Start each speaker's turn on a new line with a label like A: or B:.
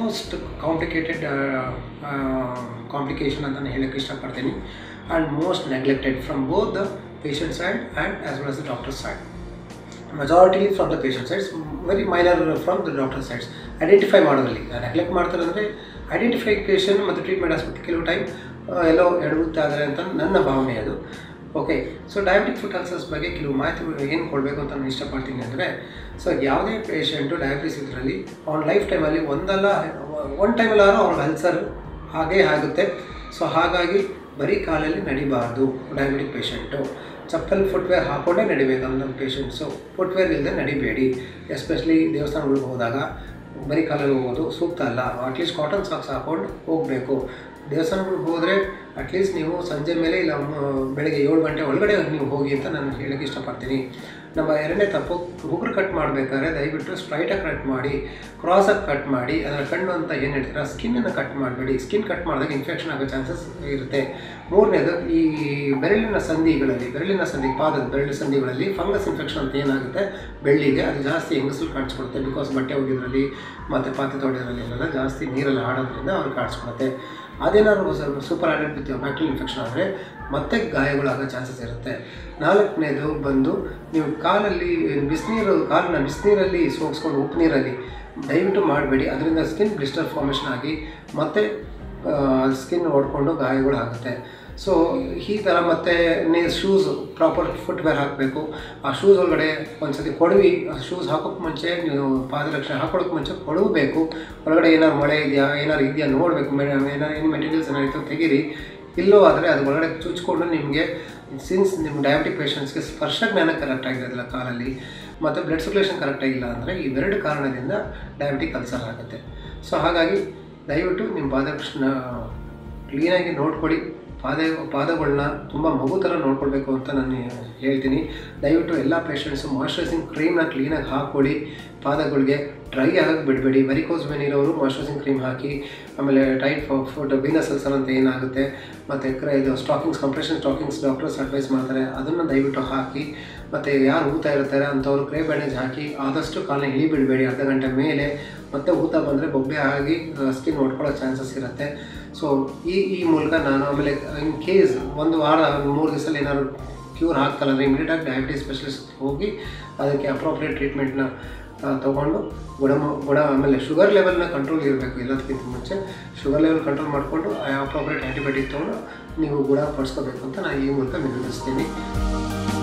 A: most complicated complication ಅಂತ ನಾನು ಹೇಳೋಕ್ಕೆ ಇಷ್ಟಪಡ್ತೀನಿ and most neglected from both the patient side and as well as the doctor side majority from the patient sides very minor from the doctor sides identify ಮಾಡೋದ್ರಲ್ಲಿ neglect ಮಾಡ್ತಾರೆ ಅಂದರೆ identification ಮತ್ತು treatment ಆಸ್ಪತ್ರೆ ಕೆಲವು ಟೈಮ್ ಎಲ್ಲೋ ಎಡಗುತ್ತೆ ಆದರೆ ಅಂತ ನನ್ನ ಭಾವನೆ ಅದು okay so diabetic foot ulcers ಬಗ್ಗೆ ಕೆಲವು ಮಾಹಿತಿ ಏನು ಕೊಡಬೇಕು ಅಂತ ನಾನು ಇಷ್ಟಪಡ್ತೀನಿ ಅಂದರೆ ಸೊ ಯಾವುದೇ ಪೇಷಂಟು ಡಯಾಬಿಟಿಸ್ ಇದರಲ್ಲಿ ಅವ್ನ ಲೈಫ್ ಟೈಮಲ್ಲಿ ಒಂದಲ್ಲ ಒನ್ ಟೈಮಲ್ಲಾದ್ರೂ ಅವ್ರಿಗೆ ಅಲ್ಸರ್ ಹಾಗೇ ಆಗುತ್ತೆ ಸೊ ಹಾಗಾಗಿ ಬರೀ ಕಾಲಲ್ಲಿ ನಡಿಬಾರ್ದು ಡಯಾಬಿಟಿಕ್ ಪೇಷಂಟು ಚಪ್ಪಲ್ ಫುಟ್ವೇರ್ ಹಾಕ್ಕೊಂಡೇ ನಡಿಬೇಕು ನಮ್ಮ ಪೇಷಂಟ್ಸು ಫುಟ್ವೇರ್ ಇಲ್ಲದೆ ನಡಿಬೇಡಿ ಎಸ್ಪೆಷಲಿ ದೇವಸ್ಥಾನಗಳಿಗೆ ಹೋದಾಗ ಬರೀ ಕಾಲಲ್ಲಿ ಹೋಗೋದು ಸೂಕ್ತ ಅಲ್ಲ ಅಟ್ಲೀಸ್ಟ್ ಕಾಟನ್ ಸಾಕ್ಸ್ ಹಾಕ್ಕೊಂಡು ಹೋಗಬೇಕು ದೇವಸ್ಥಾನಗಳಿಗೆ ಹೋದರೆ ಅಟ್ಲೀಸ್ಟ್ ನೀವು ಸಂಜೆ ಮೇಲೆ ಇಲ್ಲ ಮ- ಬೆಳಗ್ಗೆ ಏಳು ಗಂಟೆ ಒಳಗಡೆ ನೀವು ಹೋಗಿ ಅಂತ ನಾನು ಹೇಳೋಕ್ಕೆ ಇಷ್ಟಪಡ್ತೀನಿ ನಮ್ಮ ಎರಡನೇ ತಪ್ಪು ಉಗುರು ಕಟ್ ಮಾಡಬೇಕಾದ್ರೆ ದಯವಿಟ್ಟು ಸ್ಟ್ರೈಟಾಗಿ ಕಟ್ ಮಾಡಿ ಕ್ರಾಸಾಗಿ ಕಟ್ ಮಾಡಿ ಅದರ ಕಣ್ಣು ಅಂತ ಏನು ಹೇಳ್ತೀರಾ ಸ್ಕಿನ್ನನ್ನು ಕಟ್ ಮಾಡಬೇಡಿ ಸ್ಕಿನ್ ಕಟ್ ಮಾಡಿದಾಗ ಇನ್ಫೆಕ್ಷನ್ ಆಗೋ ಚಾನ್ಸಸ್ ಇರುತ್ತೆ ಮೂರನೇದು ಈ ಬೆರಳಿನ ಸಂಧಿಗಳಲ್ಲಿ ಬೆರಳಿನ ಸಂಧಿ ಪಾದದ ಬೆರಳಿನ ಸಂಧಿಗಳಲ್ಲಿ ಫಂಗಸ್ ಇನ್ಫೆಕ್ಷನ್ ಅಂತ ಏನಾಗುತ್ತೆ ಬೆಳ್ಳಿಗೆ ಅದು ಜಾಸ್ತಿ ಹೆಂಗಸರು ಕಾಣಿಸ್ಕೊಡುತ್ತೆ ಬಿಕಾಸ್ ಬಟ್ಟೆ ಒಗೆಯೋದ್ರಲ್ಲಿ ಮತ್ತು ಪಾತ್ರೆ ತೊಳೆಯೋದ್ರಲ್ಲಿ ಎಲ್ಲ ಜಾಸ್ತಿ ನೀರಲ್ಲಿ ಆಡೋದ್ರಿಂದ ಅವ್ರು ಕಾಣಿಸ್ಕೊಳುತ್ತೆ ಅದೇನಾದ್ರು ಸ್ವಲ್ಪ super added with bacterial infection ಆದರೆ ಮತ್ತೆ ಗಾಯಗಳಾಗೋ ಚಾನ್ಸಸ್ ಇರುತ್ತೆ ನಾಲ್ಕನೇದು ಬಂದು ನೀವು ಕಾಲಲ್ಲಿ ಬಿಸಿನೀರು ಕಾಲನ್ನ ಬಿಸಿನೀರಲ್ಲಿ ಸೋಗಿಸ್ಕೊಂಡು ಉಪ್ಪು ನೀರಲ್ಲಿ ದಯವಿಟ್ಟು ಮಾಡಬೇಡಿ ಅದರಿಂದ ಸ್ಕಿನ್ ಬ್ಲಿಸ್ಟರ್ ಫಾರ್ಮೇಷನ್ ಆಗಿ ಮತ್ತೆ ಸ್ಕಿನ್ ಹೊಡ್ಕೊಂಡು ಗಾಯಗಳಾಗುತ್ತೆ ಸೊ ಈ ಥರ ಮತ್ತೆ ನೀವು ಶೂಸ್ ಪ್ರಾಪರ್ ಫುಟ್ವೇರ್ ಹಾಕಬೇಕು ಆ ಶೂಸ್ ಒಳಗಡೆ ಒಂದ್ಸತಿ ಕೊಡವಿ ಶೂಸ್ ಹಾಕೋಕ್ಕೆ ಮುಂಚೆ ನೀವು ಪಾದರಕ್ಷಣೆ ಹಾಕೊಳ್ಳೋಕೆ ಮುಂಚೆ ಕೊಡಬೇಕು ಒಳಗಡೆ ಏನಾದ್ರು ಮಳೆ ಇದೆಯಾ ಏನಾದ್ರು ಇದೆಯಾ ನೋಡಬೇಕು ಏನಾರು ಏನು ಮೆಟೀರಿಯಲ್ಸ್ ಏನಾಯಿತು ತೆಗೀರಿ ಇಲ್ಲೋ ಆದರೆ ಅದು ಒಳಗಡೆ ಚುಚ್ಕೊಂಡು ನಿಮಗೆ ಸಿನ್ಸ್ ನಿಮ್ಮ ಡಯಾಬಿಟಿಕ್ ಪೇಷಂಟ್ಸ್ಗೆ ಸ್ಪರ್ಶ ಜ್ಞಾನ ಕರೆಕ್ಟ್ ಆಗಿರೋದಿಲ್ಲ ಕಾಲಲ್ಲಿ ಮತ್ತು ಬ್ಲಡ್ ಸರ್ಕ್ಯುಲೇಷನ್ ಕರೆಕ್ಟಾಗಿಲ್ಲ ಅಂದರೆ ಇವೆರಡು ಕಾರಣದಿಂದ ಡಯಾಬಿಟಿಕ್ ಅಲ್ಸರ್ ಆಗುತ್ತೆ ಸೊ ಹಾಗಾಗಿ ದಯವಿಟ್ಟು ನಿಮ್ಮ ಪಾದರಕ್ಷಣ ಕ್ಲೀನಾಗಿ ನೋಡ್ಕೊಳ್ಳಿ ಪಾದ ಪಾದಗಳನ್ನ ತುಂಬ ಮಗು ಥರ ನೋಡ್ಕೊಳ್ಬೇಕು ಅಂತ ನಾನು ಹೇಳ್ತೀನಿ ದಯವಿಟ್ಟು ಎಲ್ಲ ಪೇಷಂಟ್ಸು ಮಾಯ್ಶ್ಚರೈಸಿಂಗ್ ಕ್ರೀಮ್ನ ಕ್ಲೀನಾಗಿ ಹಾಕ್ಕೊಳ್ಳಿ ಪಾದಗಳಿಗೆ ಡ್ರೈ ಆಗಕ್ಕೆ ಬಿಡಬೇಡಿ ವೆರಿಕೋಸ್ ವೆನ್ ಇರೋರು ಮಾಯ್ಶ್ಚರೈಸಿಂಗ್ ಕ್ರೀಮ್ ಹಾಕಿ ಆಮೇಲೆ ಟೈಟ್ ಫುಟ್ ವೀನಸ್ ಅಲ್ಸರ್ ಅಂತ ಏನಾಗುತ್ತೆ ಮತ್ತು ಕ್ರ ಇದು stockings compression stockings doctors advise ಮಾಡ್ತಾರೆ ಅದನ್ನು ದಯವಿಟ್ಟು ಹಾಕಿ ಮತ್ತು ಯಾರು ಊತ ಇರ್ತಾರೆ ಅಂಥವ್ರು ಕ್ರೇ ಬ್ಯಾಂಡೇಜ್ ಹಾಕಿ ಆದಷ್ಟು ಕಾಲನ್ನ ಇಳಿ ಬಿಡಬೇಡಿ ಅರ್ಧ ಗಂಟೆ ಮೇಲೆ ಮತ್ತೆ ಊತ ಬಂದರೆ ಬೊಬ್ಬೆ ಆಗಿ ಸ್ಕಿನ್ ಹೊಡ್ಕೊಳ್ಳೋ ಚಾನ್ಸಸ್ ಇರುತ್ತೆ ಸೊ ಈ ಈ ಮೂಲಕ ನಾನು ಆಮೇಲೆ ಇನ್ ಕೇಸ್ ಒಂದು ವಾರ ಮೂರು ದಿವಸದಲ್ಲಿ ಏನಾದ್ರು ಕ್ಯೂರ್ ಆಗ್ತಲ್ಲ ಅಂದರೆ ಇಮಿಡಿಯೇಟಾಗಿ ಡಯಾಬಿಟಿಸ್ ಸ್ಪೆಷಲಿಸ್ಟ್ ಹೋಗಿ ಅದಕ್ಕೆ ಅಪ್ರೋಪ್ರಿಯೇಟ್ ಟ್ರೀಟ್ಮೆಂಟ್ನ ತೊಗೊಂಡು ಗುಣ ಗುಣ ಆಮೇಲೆ ಶುಗರ್ ಲೆವೆಲ್ನ ಕಂಟ್ರೋಲ್ ಇರಬೇಕು ಎಲ್ಲದಕ್ಕಿಂತ ಮುಂಚೆ ಶುಗರ್ ಲೆವೆಲ್ ಕಂಟ್ರೋಲ್ ಮಾಡಿಕೊಂಡು ಅಪ್ರೋಪ್ರಿಯೇಟ್ ಆ್ಯಂಟಿಬಯೋಟಿಕ್ ತೊಗೊಂಡು ನೀವು ಗುಣ ಪಡಿಸ್ಕೋಬೇಕು ಅಂತ ನಾನು ಈ ಮೂಲಕ ವಿನಂತಿಸ್ತೀನಿ